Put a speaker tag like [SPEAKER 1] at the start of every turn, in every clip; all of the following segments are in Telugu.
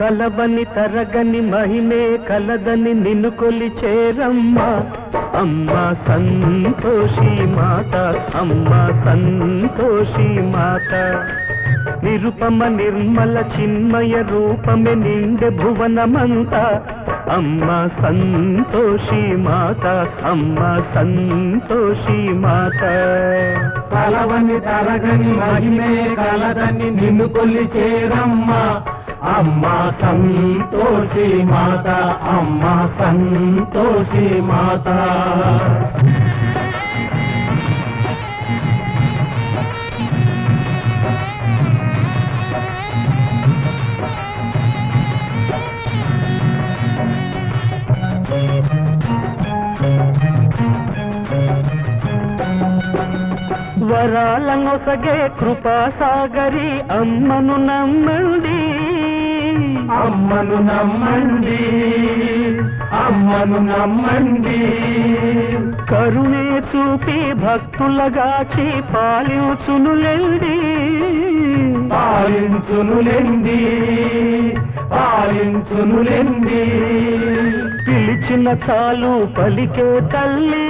[SPEAKER 1] కలవని తరగని మహిమే కలదని నిన్ను కొలిచేరమ్మా అమ్మ సంతోషి మాత అమ్మ సంతోషి మాత నిరుపమ నిర్మల చిన్మయ రూపమే నిండె భువనమంతా అమ్మ సంతోషి మాత అమ్మ సంతోషి మాత
[SPEAKER 2] కలవని తరగని మహిమే కలదని నిన్ను కొల్లి చేరమ్మ అమ్మ సంతోషి మాత అమ్మ సంతోషి మాత
[SPEAKER 1] వరాలనొసగే కృపాసాగరి అమ్మను నమ్మండి
[SPEAKER 2] అమ్మను నమ్మండి అమ్మను నమ్మండి
[SPEAKER 1] కరుణే చూపి భక్తులగాచి పాలించునులెండి
[SPEAKER 2] పాలించునులెండి పాలించునులెండి
[SPEAKER 1] పిలిచిన చాలు పలికే తల్లి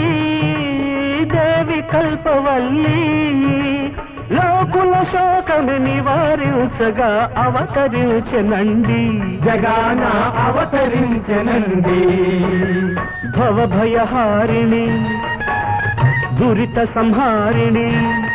[SPEAKER 1] దేవి కల్పవల్లి లోకుల శోకమి నివారించగా అవతరించనండి
[SPEAKER 2] జగాన అవతరించనండి
[SPEAKER 1] భవభయహారిణి దురిత సంహారిణి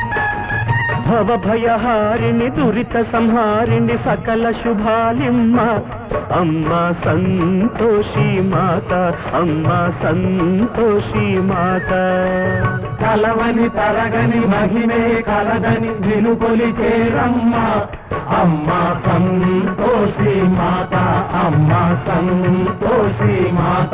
[SPEAKER 1] భవభయహారిణి దురిత సంహారిణి సకల శుభాలిమ్మ అమ్మ సంతోషి మాత అమ్మ సంతోషి మాత
[SPEAKER 2] కలవని తరగని మహిమే కలదని వినుకొలి చేరమ్మ అమ్మ సంతోషి మాత అమ్మ సంతోషి మాత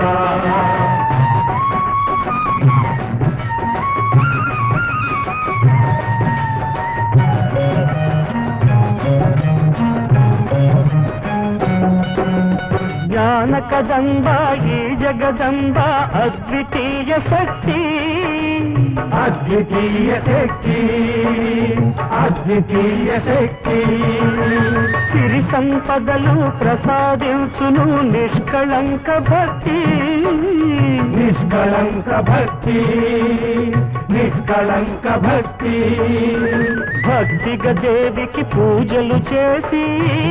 [SPEAKER 1] జ్ఞాన కదంబ ఈ జగదంబ అద్వితీయ శక్తి
[SPEAKER 2] అద్వితీయ శక్తి అద్వితీయ శక్తి
[SPEAKER 1] సిరి సంపదలు ప్రసాదించును నిష్కళంక భక్తి
[SPEAKER 2] నిష్కళంక భక్తి నిష్కళంక భక్తి
[SPEAKER 1] భక్తిగా దేవికి పూజలు చేసి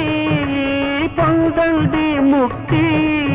[SPEAKER 1] పొందండి ముక్తి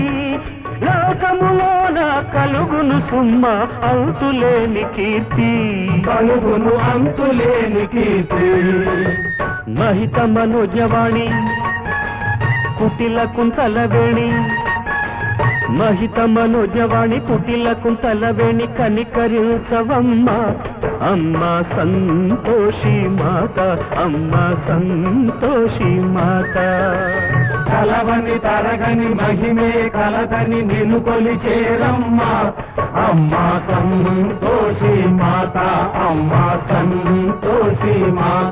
[SPEAKER 1] లోకములోన కలుగును సుమ్మ అంతులేని కీర్తి
[SPEAKER 2] కలుగును అంతులేని కీర్తి
[SPEAKER 1] మహిత మనోజవాణి కుటిల కుంతలవేణి మహిత మనోజవాణి కుటిల కుంతలవేణి కనికరించవమ్మ అమ్మ సంతోషి మాత అమ్మ సంతోషి మాత
[SPEAKER 2] కలవని తరగని మహిమే కలదని నిన్ను కొలి చేరమ్మ అమ్మ సంతోషి మాత అమ్మ సంతోషి మాత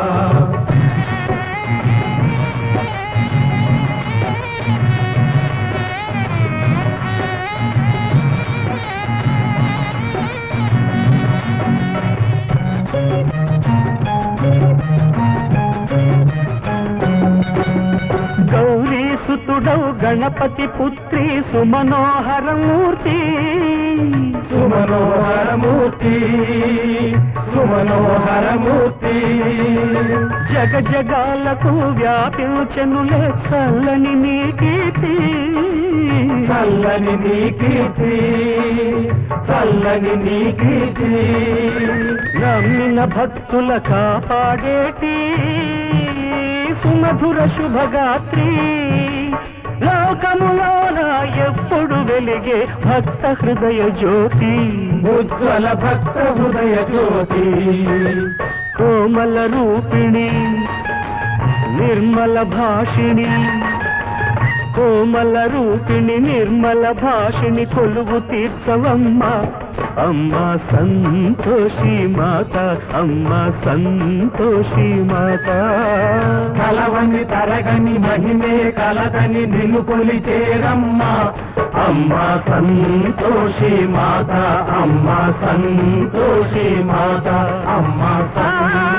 [SPEAKER 1] గౌరీ సుతుడౌ గణపతి పుత్రి సుమనోహర మూర్తి
[SPEAKER 2] సుమనోహర మూర్తి సుమనోహర మూర్తి
[SPEAKER 1] జగ జగాలకు వ్యాపించనులే చల్లని నీ కీర్తి
[SPEAKER 2] చల్లని నీ కీర్తి చల్లని నీ కీర్తి
[SPEAKER 1] నమ్మిన భక్తుల కాపాడేటి సుమధుర శుభగాత్రి లోకములోన ఎప్పుడు వెలిగే భక్త హృదయ జ్యోతి
[SPEAKER 2] ఉజ్వల భక్త హృదయ జ్యోతి
[SPEAKER 1] కోమల రూపిణి నిర్మల భాషిణి కోమల రూపిణి నిర్మల భాషిణి కొలువు తీర్చవమ్మ అమ్మ సంతోషి మాత అమ్మ సంతోషి మాత
[SPEAKER 2] కలవని తరగని మహిమే కలదని నిన్ను కొలి చేరమ్మ అమ్మ సంతోషి మాత అమ్మ సంతోషి మాత అమ్మ సంతోషి